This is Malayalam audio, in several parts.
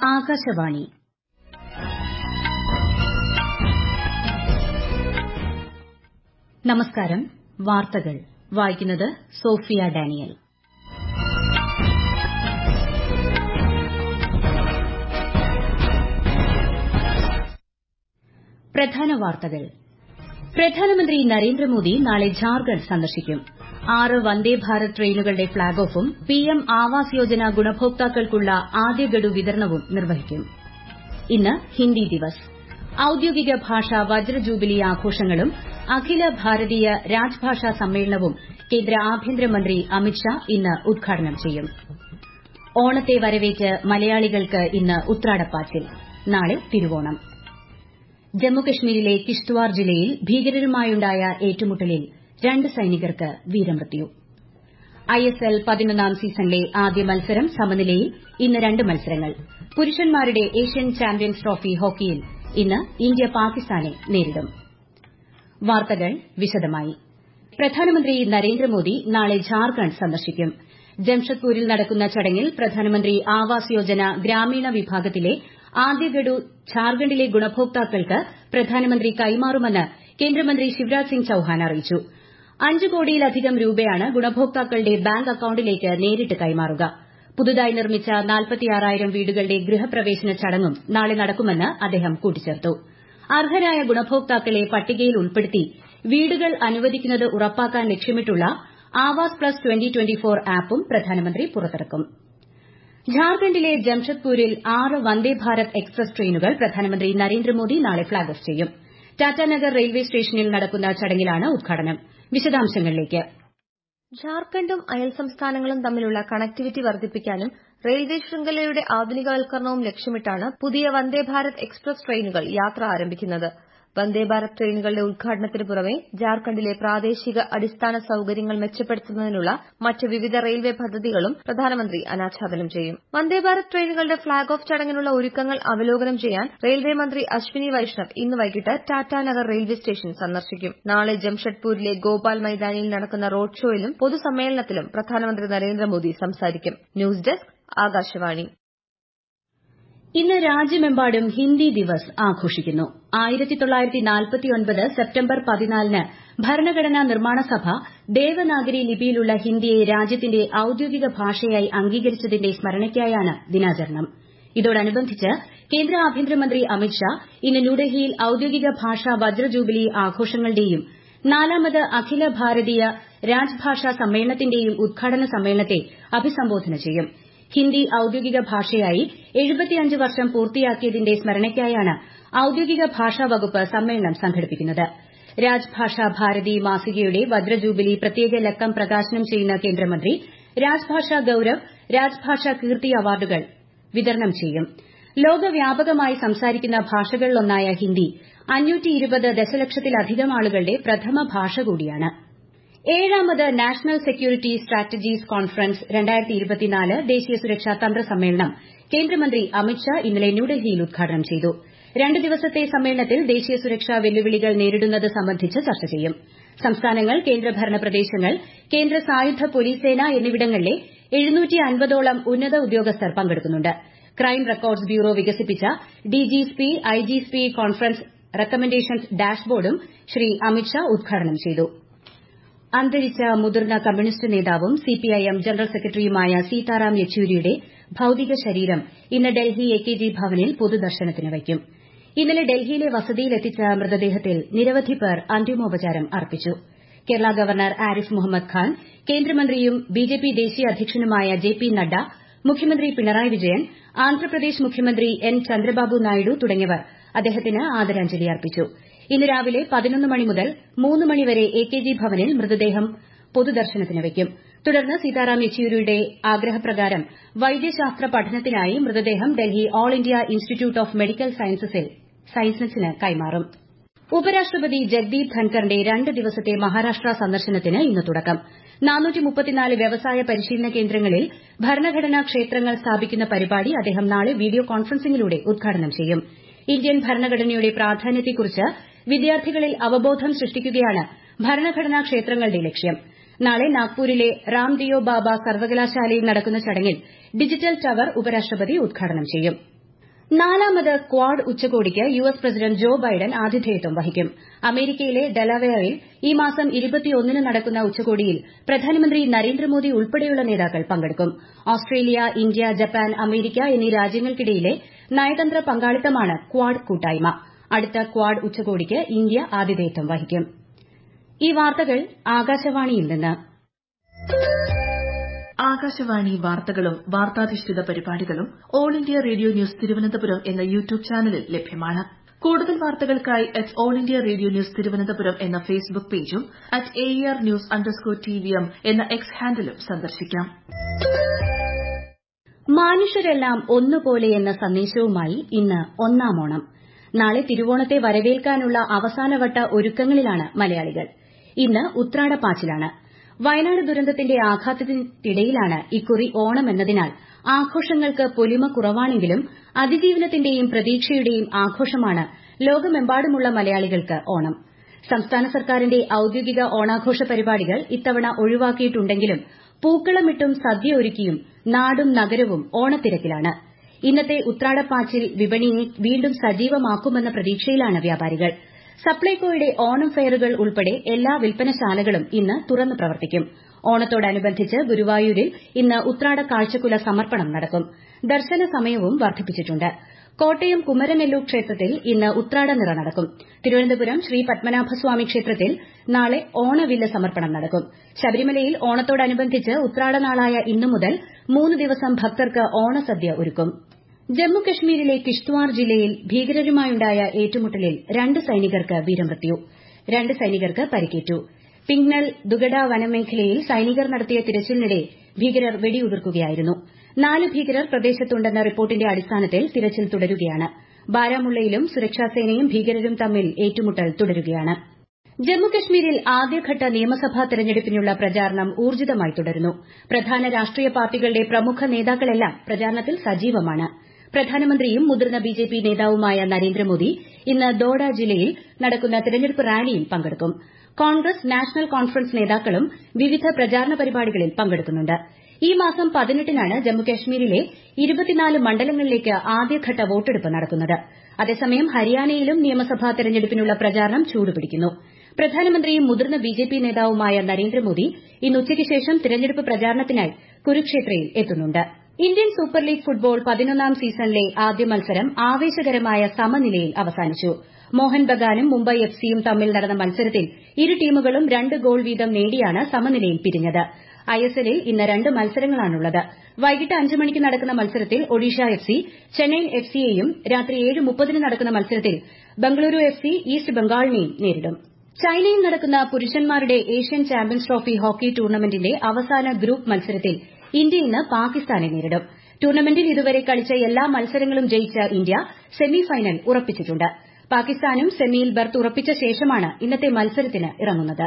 ആകാശവാണി നമസ്കാരം വാർത്തകൾ വായിക്കുന്നത് സോഫിയ ഡാനിയൽ പ്രധാന വാർത്തകൾ പ്രധാനമന്ത്രി നരേന്ദ്രമോദി നാളെ ഝാർഖണ്ഡ് സന്ദർശിക്കും ആറ് വന്ദേഭാരത് ട്രെയിനുകളുടെ ഫ്ളാഗ് ഓഫും പിഎം ആവാസ് യോജന ഗുണഭോക്താക്കൾക്കുള്ള ആദ്യ ഗഡു വിതരണവും നിർവഹിക്കും ഇന്ന് ഹിന്ദി ദിവസ് ഔദ്യോഗിക ഭാഷാ വജ്രജൂബിലി ആഘോഷങ്ങളും അഖില ഭാരതീയ രാജ്ഭാഷാ സമ്മേളനവും കേന്ദ്ര ആഭ്യന്തരമന്ത്രി അമിത്ഷാ ഇന്ന് ഉദ്ഘാടനം ചെയ്യും ഓണത്തെ വരവേറ്റ് മലയാളികൾക്ക് ഇന്ന് ഉത്രാടപ്പാച്ചിൽ നാളെ തിരുവോണം ജമ്മുകശ്മീരിലെ കിഷ്ത്വാർ ജില്ലയിൽ ഭീകരരുമായുണ്ടായ ഏറ്റുമുട്ടലിൽ രണ്ട് സൈനികർക്ക് വീരമൃത്യു ഐഎസ്എൽ പതിനൊന്നാം സീസണിലെ ആദ്യ മത്സരം സമനിലയിൽ ഇന്ന് രണ്ട് മത്സരങ്ങൾ പുരുഷന്മാരുടെ ഏഷ്യൻ ചാമ്പ്യൻസ് ട്രോഫി ഹോക്കിയിൽ ഇന്ന് ഇന്ത്യ പാകിസ്ഥാനെ നേരിടും വാർത്തകൾ വിശദമായി പ്രധാനമന്ത്രി നരേന്ദ്രമോദി നാളെ ഝാർഖണ്ഡ് സന്ദർശിക്കും ജംഷഡ്പൂരിൽ നടക്കുന്ന ചടങ്ങിൽ പ്രധാനമന്ത്രി ആവാസ് യോജന ഗ്രാമീണ വിഭാഗത്തിലെ ആദ്യ ഗഡു ഝാർഖണ്ഡിലെ ഗുണഭോക്താക്കൾക്ക് പ്രധാനമന്ത്രി കൈമാറുമെന്ന് കേന്ദ്രമന്ത്രി ശിവരാജ് സിംഗ് ചൌഹാൻ അറിയിച്ചു അഞ്ച് കോടിയിലധികം രൂപയാണ് ഗുണഭോക്താക്കളുടെ ബാങ്ക് അക്കൌണ്ടിലേക്ക് നേരിട്ട് കൈമാറുക പുതുതായി നിർമ്മിച്ച നാൽപ്പത്തിയാറായിരം വീടുകളുടെ ഗൃഹപ്രവേശന ചടങ്ങും നാളെ നടക്കുമെന്ന് അദ്ദേഹം കൂട്ടിച്ചേർത്തു അർഹരായ ഗുണഭോക്താക്കളെ പട്ടികയിൽ ഉൾപ്പെടുത്തി വീടുകൾ അനുവദിക്കുന്നത് ഉറപ്പാക്കാൻ ലക്ഷ്യമിട്ടുള്ള ആവാസ് പ്ലസ് ആപ്പും പ്രധാനമന്ത്രി പുറത്തിറക്കും ഝാർഖണ്ഡിലെ ജംഷഡ്പൂരിൽ ആറ് വന്ദേഭാരത് എക്സ്പ്രസ് ട്രെയിനുകൾ പ്രധാനമന്ത്രി നരേന്ദ്രമോദി നാളെ ഫ്ളാഗ് ഓഫ് ചെയ്യും ടാറ്റാനഗർ റെയിൽവേ സ്റ്റേഷനിൽ നടക്കുന്ന ചടങ്ങിലാണ് ഉദ്ഘാടനം വിശദാംശങ്ങളിലേക്ക് ഝാർഖണ്ഡും അയൽ സംസ്ഥാനങ്ങളും തമ്മിലുള്ള കണക്ടിവിറ്റി വർദ്ധിപ്പിക്കാനും റെയിൽവേ ശൃംഖലയുടെ ആധുനികവൽക്കരണവും ലക്ഷ്യമിട്ടാണ് പുതിയ വന്ദേഭാരത് എക്സ്പ്രസ് ട്രെയിനുകൾ യാത്ര ആരംഭിക്കുന്നത് വന്ദേഭാരത് ട്രെയിനുകളുടെ ഉദ്ഘാടനത്തിന് പുറമെ ജാർഖണ്ഡിലെ പ്രാദേശിക അടിസ്ഥാന സൌകര്യങ്ങൾ മെച്ചപ്പെടുത്തുന്നതിനുള്ള മറ്റ് വിവിധ റെയിൽവേ പദ്ധതികളും പ്രധാനമന്ത്രി അനാച്ഛാദനം ചെയ്യും വന്ദേഭാരത് ട്രെയിനുകളുടെ ഫ്ളാഗ് ഓഫ് ചടങ്ങിനുള്ള ഒരുക്കങ്ങൾ അവലോകനം ചെയ്യാൻ റെയിൽവേ മന്ത്രി അശ്വിനി വൈഷ്ണവ് ഇന്ന് വൈകിട്ട് ടാറ്റാനഗർ റെയിൽവേ സ്റ്റേഷൻ സന്ദർശിക്കും നാളെ ജംഷഡ്പൂരിലെ ഗോപാൽ മൈതാനിയിൽ നടക്കുന്ന റോഡ് ഷോയിലും പൊതുസമ്മേളനത്തിലും പ്രധാനമന്ത്രി നരേന്ദ്രമോദി സംസാരിക്കും ന്യൂസ് ഡെസ്ക് ആകാശവാണി ഇന്ന് രാജ്യമെമ്പാടും ഹിന്ദി ദിവസ് ആഘോഷിക്കുന്നു ആയിരത്തി തൊള്ളായിരത്തി നാൽപ്പത്തിയൊൻപത് സെപ്റ്റംബർ പതിനാലിന് ഭരണഘടനാ നിർമ്മാണ സഭ ദേവനാഗരി ലിപിയിലുള്ള ഹിന്ദിയെ രാജ്യത്തിന്റെ ഔദ്യോഗിക ഭാഷയായി അംഗീകരിച്ചതിന്റെ സ്മരണയ്ക്കായാണ് ദിനാചരണം ഇതോടനുബന്ധിച്ച് കേന്ദ്ര ആഭ്യന്തരമന്ത്രി അമിത്ഷാ ഇന്ന് ന്യൂഡൽഹിയിൽ ഔദ്യോഗിക ഭാഷാ വജ്രജൂബിലി ആഘോഷങ്ങളുടെയും നാലാമത് അഖില ഭാരതീയ രാജ്ഭാഷാ സമ്മേളനത്തിന്റെയും ഉദ്ഘാടന സമ്മേളനത്തെ അഭിസംബോധന ചെയ്യും ഹിന്ദി ഔദ്യോഗിക ഭാഷയായി എഴുപത്തിയഞ്ച് വർഷം പൂർത്തിയാക്കിയതിന്റെ സ്മരണയ്ക്കായാണ് ഔദ്യോഗിക ഭാഷാ വകുപ്പ് സമ്മേളനം സംഘടിപ്പിക്കുന്നത് രാജ്ഭാഷാ ഭാരതി മാസികയുടെ വജ്രജൂബിലി പ്രത്യേക ലക്കം പ്രകാശനം ചെയ്യുന്ന കേന്ദ്രമന്ത്രി രാജ്ഭാഷാ ഗൌരവ് രാജ്ഭാഷാ കീർത്തി അവാർഡുകൾ വിതരണം ചെയ്യും ലോകവ്യാപകമായി സംസാരിക്കുന്ന ഭാഷകളിലൊന്നായ ഹിന്ദി ദശലക്ഷത്തിലധികം ആളുകളുടെ പ്രഥമ ഭാഷ കൂടിയാണ് ഏഴാമത് നാഷണൽ സെക്യൂരിറ്റി സ്ട്രാറ്റജീസ് കോൺഫറൻസ് ദേശീയ സുരക്ഷാ തന്ത്ര സമ്മേളനം കേന്ദ്രമന്ത്രി അമിത്ഷാ ഇന്നലെ ന്യൂഡൽഹിയിൽ ഉദ്ഘാടനം ചെയ്തു രണ്ട് ദിവസത്തെ സമ്മേളനത്തിൽ ദേശീയ സുരക്ഷാ വെല്ലുവിളികൾ നേരിടുന്നത് സംബന്ധിച്ച് ചർച്ച ചെയ്യും സംസ്ഥാനങ്ങൾ കേന്ദ്രഭരണ പ്രദേശങ്ങൾ കേന്ദ്ര സായുധ പോലീസ് സേന എന്നിവിടങ്ങളിലെ ഓളം ഉന്നത ഉദ്യോഗസ്ഥർ പങ്കെടുക്കുന്നുണ്ട് ക്രൈം റെക്കോർഡ്സ് ബ്യൂറോ വികസിപ്പിച്ച ഡിജിസ്പി ഐജിസ്പി കോൺഫറൻസ് റെക്കമെൻഡേഷൻസ് ഡാഷ്ബോർഡും ശ്രീ അമിത്ഷാ ഉദ്ഘാടനം ചെയ്തു അന്തരിച്ച മുതിർന്ന കമ്മ്യൂണിസ്റ്റ് നേതാവും സിപിഐഎം ജനറൽ സെക്രട്ടറിയുമായ സീതാറാം യെച്ചൂരിയുടെ ഭൌതിക ശരീരം ഇന്ന് ഡൽഹി എ കെ ജി ഭവനിൽ പൊതുദർശനത്തിന് വയ്ക്കും ഇന്നലെ ഡൽഹിയിലെ വസതിയിൽ എത്തിച്ച മൃതദേഹത്തിൽ നിരവധി പേർ അന്തിമോപചാരം അർപ്പിച്ചു കേരള ഗവർണർ ആരിഫ് മുഹമ്മദ് ഖാൻ കേന്ദ്രമന്ത്രിയും ബിജെപി ദേശീയ അധ്യക്ഷനുമായ ജെ പി നദ്ദ മുഖ്യമന്ത്രി പിണറായി വിജയൻ ആന്ധ്രാപ്രദേശ് മുഖ്യമന്ത്രി എൻ ചന്ദ്രബാബു നായിഡു തുടങ്ങിയവർ അദ്ദേഹത്തിന് ആദരാഞ്ജലി അർപ്പിച്ചു ഇന്ന് രാവിലെ പതിനൊന്ന് മണി മുതൽ മൂന്ന് മണിവരെ എ കെ ജി ഭവനിൽ മൃതദേഹം പൊതുദർശനത്തിന് വയ്ക്കും തുടർന്ന് സീതാറാം യെച്ചൂരിയുടെ ആഗ്രഹപ്രകാരം വൈദ്യശാസ്ത്ര പഠനത്തിനായി മൃതദേഹം Delhi All India Institute of Medical സയൻസസിന് കൈമാറും ഉപരാഷ്ട്രപതി ജഗ്ദീപ് ധൻകറിന്റെ രണ്ട് ദിവസത്തെ മഹാരാഷ്ട്ര സന്ദർശനത്തിന് ഇന്ന് തുടക്കം വ്യവസായ പരിശീലന കേന്ദ്രങ്ങളിൽ ഭരണഘടനാ ക്ഷേത്രങ്ങൾ സ്ഥാപിക്കുന്ന പരിപാടി അദ്ദേഹം നാളെ വീഡിയോ കോൺഫറൻസിംഗിലൂടെ ഉദ്ഘാടനം ചെയ്യും ഇന്ത്യൻ ഭരണഘടനയുടെ പ്രാധാന്യത്തെക്കുറിച്ച് വിദ്യാർത്ഥികളിൽ അവബോധം സൃഷ്ടിക്കുകയാണ് ഭരണഘടനാ ക്ഷേത്രങ്ങളുടെ ലക്ഷ്യം നാളെ നാഗ്പൂരിലെ റാംദിയോ ബാബ സർവകലാശാലയിൽ നടക്കുന്ന ചടങ്ങിൽ ഡിജിറ്റൽ ടവർ ഉപരാഷ്ട്രപതി ഉദ്ഘാടനം ചെയ്യും നാലാമത് ക്വാഡ് ഉച്ചകോടിക്ക് U S President Joe Biden ആതിഥേയത്വം വഹിക്കും അമേരിക്കയിലെ ഡെലാവെയറിൽ ഈ മാസം ന് നടക്കുന്ന ഉച്ചകോടിയിൽ പ്രധാനമന്ത്രി നരേന്ദ്രമോദി ഉൾപ്പെടെയുള്ള നേതാക്കൾ പങ്കെടുക്കും ഓസ്ട്രേലിയ ഇന്ത്യ ജപ്പാൻ അമേരിക്ക എന്നീ രാജ്യങ്ങൾക്കിടയിലെ നയതന്ത്ര പങ്കാളിത്തമാണ് ക്വാഡ് കൂട്ടായ്മ അടുത്ത ക്വാഡ് ഉച്ചകോടിക്ക് ഇന്ത്യ ആതിഥേയത്വം വഹിക്കും ഈ വാർത്തകൾ ആകാശവാണിയിൽ നിന്ന് ആകാശവാണി വാർത്തകളും വാർത്താധിഷ്ഠിത പരിപാടികളും All India Radio News Thiruvananthapuram എന്ന യൂട്യൂബ് ചാനലിൽ ലഭ്യമാണ് കൂടുതൽ വാർത്തകൾക്കായി at All India Radio News Thiruvananthapuram എന്ന ഫേസ്ബുക്ക് പേജും at A R news underscore T V M എന്ന എക്സ് ഹാൻഡിലും സന്ദർശിക്കാം മനുഷ്യരെല്ലാം ഒന്നുപോലെ എന്ന സന്ദേശവുമായി ഇന്ന് ഒന്നാം ഓണം നാളെ തിരുവോണത്തെ വരവേൽക്കാനുള്ള അവസാനവട്ട ഒരുക്കങ്ങളിലാണ് മലയാളികൾ ഇന്ന് ഉത്രാടപ്പാച്ചിലാണ് വയനാട് ദുരന്തത്തിന്റെ ആഘാതത്തിനിടയിലാണ് ഇക്കുറി ഓണം എന്നതിനാൽ ആഘോഷങ്ങൾക്ക് പൊലിമ കുറവാണെങ്കിലും അതിജീവനത്തിന്റെയും പ്രതീക്ഷയുടെയും ആഘോഷമാണ് ലോകമെമ്പാടുമുള്ള മലയാളികൾക്ക് ഓണം സംസ്ഥാന സർക്കാരിന്റെ ഔദ്യോഗിക ഓണാഘോഷ പരിപാടികൾ ഇത്തവണ ഒഴിവാക്കിയിട്ടുണ്ടെങ്കിലും പൂക്കളമിട്ടും സദ്യ ഒരുക്കിയും നാടും നഗരവും ഓണത്തിരക്കിലാണ് ഇന്നത്തെ ഉത്രാടപ്പാച്ചിൽ വിപണിയെ വീണ്ടും സജീവമാക്കുമെന്ന പ്രതീക്ഷയിലാണ് വ്യാപാരികൾ സപ്ലൈകോയുടെ ഓണം ഫെയറുകൾ ഉൾപ്പെടെ എല്ലാ വിൽപ്പനശാലകളും ഇന്ന് തുറന്നു പ്രവർത്തിക്കും ഓണത്തോടനുബന്ധിച്ച് ഗുരുവായൂരിൽ ഇന്ന് ഉത്രാട കാഴ്ചക്കുല സമർപ്പണം നടക്കും ദർശന സമയവും വർദ്ധിപ്പിച്ചിട്ടുണ്ട് കോട്ടയം കുമരനെല്ലൂർ ക്ഷേത്രത്തിൽ ഇന്ന് ഉത്രാടനിറ നടക്കും തിരുവനന്തപുരം ശ്രീ പത്മനാഭസ്വാമി ക്ഷേത്രത്തിൽ നാളെ ഓണവില്ല് സമർപ്പണം നടക്കും ശബരിമലയിൽ ഓണത്തോടനുബന്ധിച്ച് ഉത്രാടനാളായ ഇന്നു മുതൽ മൂന്ന് ദിവസം ഭക്തർക്ക് ഓണസദ്യ ഒരുക്കും ജമ്മുകശ്മീരിലെ കിഷ്ത്വാർ ജില്ലയിൽ ഭീകരരുമായുണ്ടായ ഏറ്റുമുട്ടലിൽ രണ്ട് സൈനികർക്ക് വീരമൃത്യു രണ്ട് സൈനികർക്ക് പരിക്കേറ്റു പിങ്നൽ ദുഗഡ വനമേഖലയിൽ സൈനികർ നടത്തിയ തിരച്ചിലിനിടെ ഭീകരർ വെടിയുതിർക്കുകയായിരുന്നു നാല് ഭീകരർ പ്രദേശത്തുണ്ടെന്ന റിപ്പോർട്ടിന്റെ അടിസ്ഥാനത്തിൽ തിരച്ചിൽ തുടരുകയാണ് ബാരാമുള്ളയിലും സുരക്ഷാസേനയും ഭീകരരും തമ്മിൽ ഏറ്റുമുട്ടൽ തുടരുകയാണ് ജമ്മുകശ്മീരിൽ ആദ്യഘട്ട നിയമസഭാ തെരഞ്ഞെടുപ്പിനുള്ള പ്രചാരണം ഊർജിതമായി തുടരുന്നു പ്രധാന രാഷ്ട്രീയ പാർട്ടികളുടെ പ്രമുഖ നേതാക്കളെല്ലാം പ്രചാരണത്തിൽ സജീവമാണ് പ്രധാനമന്ത്രിയും മുതിർന്ന ബിജെപി നേതാവുമായ നരേന്ദ്രമോദി ഇന്ന് ദോഡ ജില്ലയിൽ നടക്കുന്ന തെരഞ്ഞെടുപ്പ് റാലിയിൽ പങ്കെടുക്കും കോൺഗ്രസ് നാഷണൽ കോൺഫറൻസ് നേതാക്കളും വിവിധ പ്രചാരണ പരിപാടികളിൽ പങ്കെടുക്കുന്നുണ്ട് ഈ മാസം പതിനെട്ടിനാണ് ജമ്മുകശ്മീരിലെ ഇരുപത്തിനാല് മണ്ഡലങ്ങളിലേക്ക് ആദ്യഘട്ട വോട്ടെടുപ്പ് നടക്കുന്നത് അതേസമയം ഹരിയാനയിലും നിയമസഭാ തെരഞ്ഞെടുപ്പിനുള്ള പ്രചാരണം ചൂടുപിടിക്കുന്നു പ്രധാനമന്ത്രിയും മുതിർന്ന ബിജെപി നേതാവുമായ നരേന്ദ്രമോദി ഇന്ന് ഉച്ചയ്ക്ക് ശേഷം തെരഞ്ഞെടുപ്പ് പ്രചാരണത്തിനായി കുരുക്ഷേത്രയിൽ എത്തുന്നുണ്ട് ഇന്ത്യൻ സൂപ്പർ ലീഗ് ഫുട്ബോൾ പതിനൊന്നാം സീസണിലെ ആദ്യ മത്സരം ആവേശകരമായ സമനിലയിൽ അവസാനിച്ചു മോഹൻ ബഗാനും മുംബൈ എഫ് സിയും തമ്മിൽ നടന്ന മത്സരത്തിൽ ഇരു ടീമുകളും രണ്ട് ഗോൾ വീതം നേടിയാണ് സമനിലയിൽ പിരിഞ്ഞത് ഐഎസ്എല്ലിൽ ഇന്ന് രണ്ട് മത്സരങ്ങളാണുള്ളത് വൈകിട്ട് അഞ്ച് മണിക്ക് നടക്കുന്ന മത്സരത്തിൽ Odisha F C Chennaiyin F സിയെയും രാത്രി ഏഴ് മുപ്പതിന് നടക്കുന്ന മത്സരത്തിൽ ബംഗളൂരു എഫ് സി ഈസ്റ്റ് ബംഗാളിനെയും നേരിടും ചൈനയിൽ നടക്കുന്ന പുരുഷന്മാരുടെ ഏഷ്യൻ ചാമ്പ്യൻസ് ട്രോഫി ഹോക്കി ടൂർണമെന്റിന്റെ അവസാന ഗ്രൂപ്പ് മത്സരത്തിൽ ഇന്ത്യ ഇന്ന് പാകിസ്ഥാനെ നേരിടും ടൂർണമെന്റിൽ ഇതുവരെ കളിച്ച എല്ലാ മത്സരങ്ങളും ജയിച്ച ഇന്ത്യ സെമി ഫൈനൽ ഉറപ്പിച്ചിട്ടുണ്ട് പാകിസ്ഥാനും സെമിയിൽ ബർത്ത് ഉറപ്പിച്ച ശേഷമാണ് ഇന്നത്തെ മത്സരത്തിന് ഇറങ്ങുന്നത്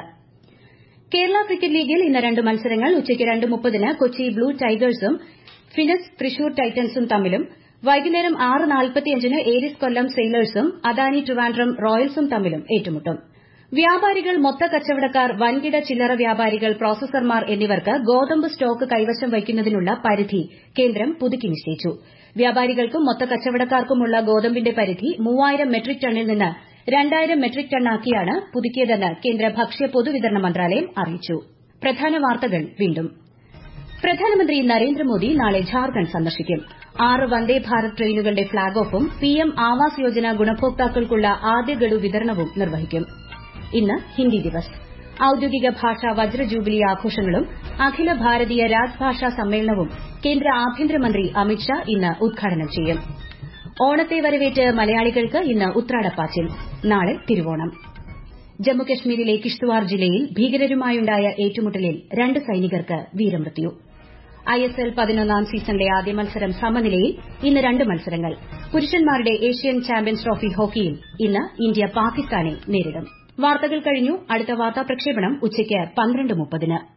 കേരള ക്രിക്കറ്റ് ലീഗിൽ ഇന്ന് രണ്ട് മത്സരങ്ങൾ ഉച്ചയ്ക്ക് രണ്ട് മുപ്പതിന് കൊച്ചി ബ്ലൂ ടൈഗേഴ്സും ഫിനസ് തൃശൂർ ടൈറ്റൻസും തമ്മിലും വൈകുന്നേരം ആറ് നാൽപ്പത്തിയഞ്ചിന് ഏരിസ് കൊല്ലം സെയിലേഴ്സും അദാനി ട്രിവാൻഡ്രം റോയൽസും തമ്മിലും ഏറ്റുമുട്ടും വ്യാപാരികൾ മൊത്ത കച്ചവടക്കാർ വൻകിട ചില്ലറ വ്യാപാരികൾ പ്രോസസർമാർ എന്നിവർക്ക് ഗോതമ്പ് സ്റ്റോക്ക് കൈവശം വയ്ക്കുന്നതിനുള്ള പരിധി കേന്ദ്രം പുതുക്കി നിശ്ചയിച്ചു വ്യാപാരികൾക്കും മൊത്ത കച്ചവടക്കാർക്കുമുള്ള ഗോതമ്പിന്റെ പരിധി മൂവായിരം മെട്രിക് ടണ്ണിൽ നിന്ന് രണ്ടായിരം മെട്രിക് ടണ്ണാക്കിയാണ് പുതുക്കിയതെന്ന് കേന്ദ്ര ഭക്ഷ്യ പൊതുവിതരണ മന്ത്രാലയം അറിയിച്ചു പ്രധാന വാർത്തകൾ വീണ്ടും പ്രധാനമന്ത്രി നരേന്ദ്രമോദി നാളെ ഝാർഖണ്ഡ് സന്ദർശിക്കും ആറ് വന്ദേ ഭാരത് ട്രെയിനുകളുടെ ഫ്ളാഗ് ഓഫും പിഎം ആവാസ് യോജന ഗുണഭോക്താക്കൾക്കുള്ള ആദ്യ ഗഡു വിതരണവും നിർവഹിക്കും ഇന്ന് ഹിന്ദി ദിവസ് ഔദ്യോഗിക ഭാഷാ വജ്ര ജൂബിലി ആഘോഷങ്ങളും അഖില ഭാരതീയ രാജ്ഭാഷാ സമ്മേളനവും കേന്ദ്ര ആഭ്യന്തരമന്ത്രി അമിത്ഷാ ഇന്ന് ഉദ്ഘാടനം ചെയ്യും ഓണത്തെ വരവേറ്റ് മലയാളികൾക്ക് ഇന്ന് ഉത്രാടപ്പാച്ചിൽ നാളെ തിരുവോണം ജമ്മുകശ്മീരിലെ കിഷ്ത്വാർ ജില്ലയിൽ ഭീകരരുമായുണ്ടായ ഏറ്റുമുട്ടലിൽ രണ്ട് സൈനികർക്ക് വീരമൃത്യു ഐഎസ്എൽ പതിനൊന്നാം സീസണിലെ ആദ്യ മത്സരം സമനിലയിൽ ഇന്ന് രണ്ട് മത്സരങ്ങൾ പുരുഷന്മാരുടെ ഏഷ്യൻ ചാമ്പ്യൻസ് ട്രോഫി ഹോക്കിയിൽ ഇന്ന് ഇന്ത്യ പാകിസ്ഥാനെ നേരിടും വാർത്തകൾ കഴിഞ്ഞു അടുത്ത വാർത്താ പ്രക്ഷേപണം ഉച്ചയ്ക്ക് പന്ത്രണ്ട് മുപ്പതിന്